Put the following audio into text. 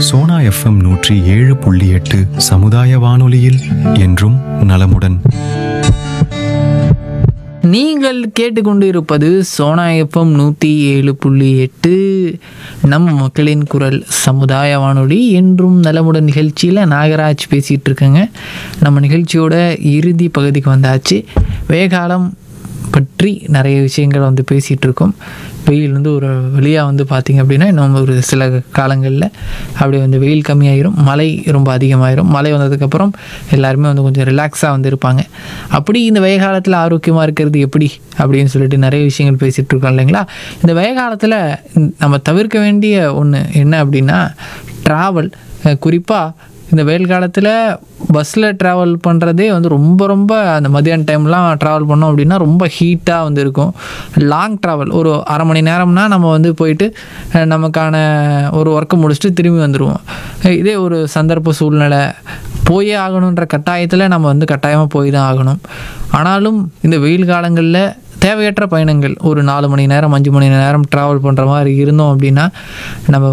Sona FM நூற்றி ஏழு புள்ளி எட்டு சமுதாய வானொலியில் என்றும் நலமுடன் நீங்கள் கேட்டுக்கொண்டு இருப்பது சோனா எஃப்எம் நூற்றி ஏழு புள்ளி எட்டு நம் மக்களின் குரல் சமுதாய வானொலி என்றும் நலமுடன் நிகழ்ச்சியில் நாகராஜ் பேசிகிட்டு இருக்கேங்க நம்ம நிகழ்ச்சியோட இறுதி பகுதிக்கு வந்தாச்சு வேகாலம் பற்றி நிறைய விஷயங்கள் வந்து பேசிகிட்டு இருக்கோம் வெயில் வந்து ஒரு வழியாக வந்து பார்த்திங்க அப்படின்னா இன்னும் ஒரு சில காலங்களில் அப்படியே வந்து வெயில் கம்மியாயிரும் மழை ரொம்ப அதிகமாயிரும் மழை வந்ததுக்கப்புறம் எல்லாருமே வந்து கொஞ்சம் ரிலாக்ஸாக வந்து இருப்பாங்க அப்படி இந்த வெய காலத்தில் ஆரோக்கியமாக இருக்கிறது எப்படி அப்படின்னு சொல்லிட்டு நிறைய விஷயங்கள் பேசிகிட்டு இருக்கோம் இல்லைங்களா இந்த வெய காலத்தில் நம்ம தவிர்க்க வேண்டிய ஒன்று என்ன அப்படின்னா ட்ராவல் குறிப்பாக இந்த வெயில் காலத்தில் பஸ்ஸில் ட்ராவல் பண்ணுறதே வந்து ரொம்ப ரொம்ப அந்த மதியான டைம்லாம் ட்ராவல் பண்ணோம் அப்படின்னா ரொம்ப ஹீட்டாக வந்து இருக்கும் லாங் ட்ராவல் ஒரு அரை மணி நேரம்னா நம்ம வந்து போயிட்டு அஹ், நமக்கான ஒரு ஒர்க்கை முடிச்சுட்டு திரும்பி வந்துடுவோம் அஹ், இதே ஒரு சந்தர்ப்ப சூழ்நிலை போயே ஆகணுன்ற கட்டாயத்தில் நம்ம வந்து கட்டாயமாக போய் தான் ஆகணும் ஆனாலும் இந்த வெயில் காலங்களில் தேவையற்ற பயணங்கள் ஒரு நாலு மணி நேரம் அஞ்சு மணி நேரம் ட்ராவல் பண்ணுற மாதிரி இருந்தோம் அப்படின்னா நம்ம